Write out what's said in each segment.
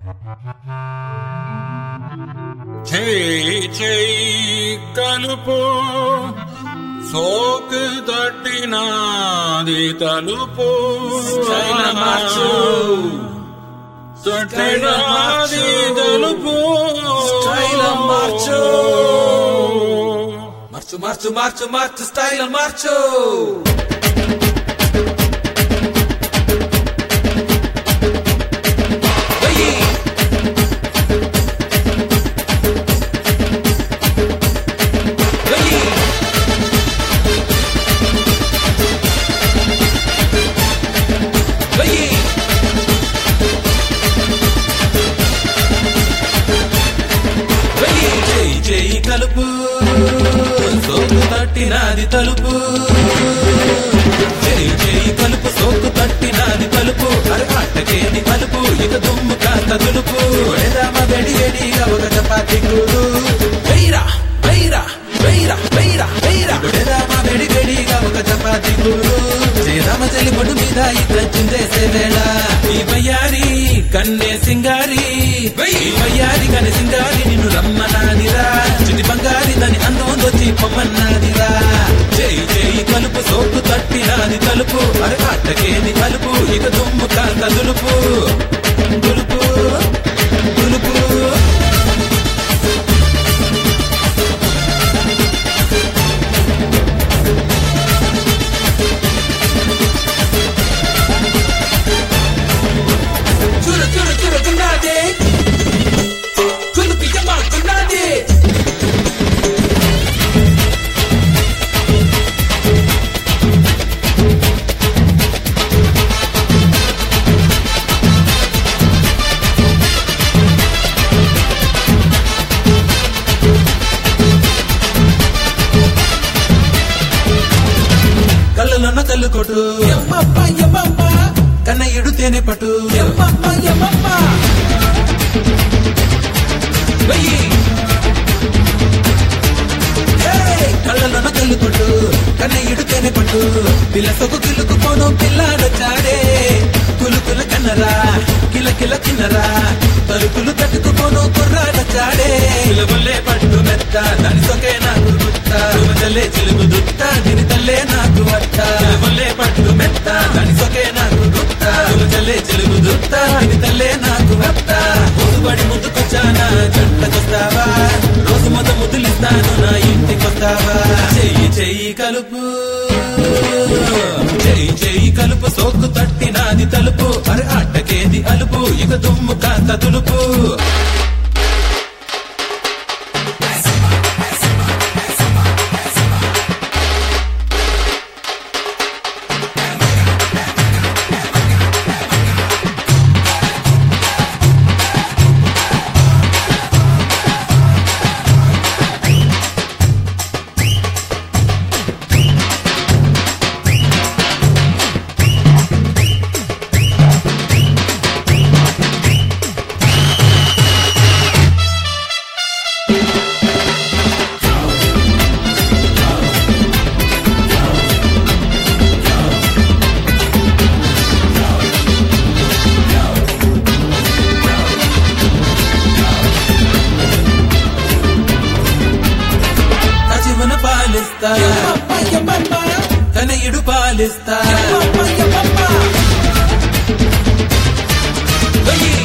చేయి చేయి కలుపు సోకు తట్టినాది తలుపు స్టైల్ మార్చు. తట్టినాది తలుపు స్టైల్ మార్చు. మార్చు మార్చు మార్చు మార్చు స్టైల్ మార్చు వెయ్యి. వెయ్యి. వెయ్యి. వెయ్యి. చేయి చేయి కలుపు సోకు తట్టినాది తలుపు చేయి చేయి కలుపు సోకు తట్టినాది తలుపు అరపాటకేది కలుపు ఇక దుమ్ము కాస్త దులుపు ఎడమ వెడి ఎడిగా ఒక చపాతి కూడు వెయ్యిరా వెయ్యిరా వెయ్యిరా వెయ్యిరా వెయ్యిరా ఎడమ వెడి వెడిగా ఒక చపాతి కూడు శ్రీరామ చెల్లి పొడు మీద ఇద్దరు చిందేసే వేళ ఈ వయ్యారి కన్నే సింగారి ఈ వయ్యారి కన్నే సింగారి నిన్ను రమ్మనాదిరా చిటి బంగారి దాని అందం దొచ్చి పొమ్మన్నాదిరా చేయి చేయి కలుపు సోకు తట్టినాది తలుపు అరే అట్టకేది కలుపు ఇక దుమ్ము కాక దులుపు దులుపు దులుపు చూర చూర చూర గున్నాదే కులుకు యమ్మ గున్నాదే కళ్ళలోన కళ్ళు కొట్టు ఎమ్మప్ప ఎమ్మప్ప కన్న ఎడుతేనే పట్టు ఎమ్మప్ప ఎమ్మప్ప వెయ్యి ఏయ్! కళ్ళలోన కళ్ళు కొట్టు కన్న ఎడుతేనే పట్టు పిల్ల సొక్కు కిల్లుకు పోను పిల్లాడొచ్చాడే కులుకుల కన్నరా కిల కిల కిన్నరా తలుపులు తట్టుకుపోను కుర్రాడొచ్చాడే పిలవల్లే పట్టు మెత్త దాని సొకే నాకు గుత్త తల్లే చిలుగు దుత్త దీని తల్లే నాకు వత్త పిలవల్లే పట్టు మెత్త దాని సొకే నాకు గుత్త తల్లే చిలుగు దుత్త దీని తల్లే నాకు వత్త పొదుబడి ముందుకొచ్చానా జంటకొస్తావా రోజు మొద ముద్దులిస్తాను నా ఇంటికొస్తావా చెయ్యి చెయ్యి కలుపు చెయ్యి చెయ్యి కలుపు సోకు తట్టినాది తలుపు అరే అట్టకేది అలుపు ఇక దుమ్ము కాస్త తులుపు కచివన పాలిస్తా కనయుడు పాలిస్తా వెయ్యి.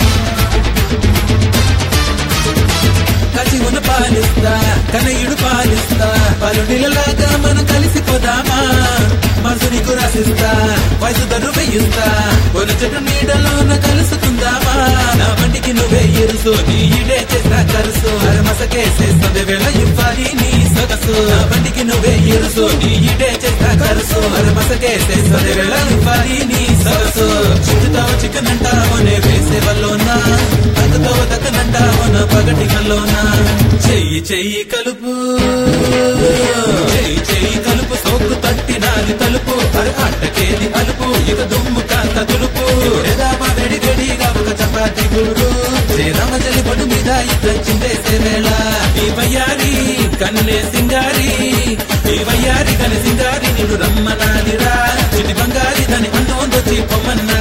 కచివన పాలిస్తా కనయుడు పాలిస్తా పలుడిలలాగా మనం కలిసిపోదామా మనసు నీకు రాసిస్తా వయసు ధను వెయ్యిస్తా కొన్ని చెట్టు నీడలోన కలుసుకుందామా నా బండికి నువ్వే ఎరుసు నీ ఇడే చేస్తా కరుసు అరమసకేసేస్తుంది వేళ ఇవ్వాలి నీ సొగసు నా బండికి నువ్వే ఎరుసు నీ ఇడే చేస్తా కరుసు అరమసకేసేస్తుంది వేళ ఇవ్వాలి నీ సొగసు చుట్టుతో చిక్కనంటావునే వేసే వల్లోనా తగ్గతో దక్కనంటావున పగటి కల్లోనా చెయ్యి చెయ్యి కలుపు చెయ్యి చెయ్యి కలుపు సోకు తట్టినాది తలుపు అరే అట్టకేది అలుపు ఇక దుమ్ము కాస్త తులుపు ఎదామా వెడి గడిగా ఒక చపాతి గూడు శ్రీరామ జలి పడు మీద ఇద్దరు చిందేసే వేళ ఈ వయ్యారి కన్నే సింగారి ఈ వయ్యారి కన్నే సింగారి నిన్ను రమ్మనాదిరా చిటి బంగారి దాని అందం దొచ్చి పొమ్మన్నా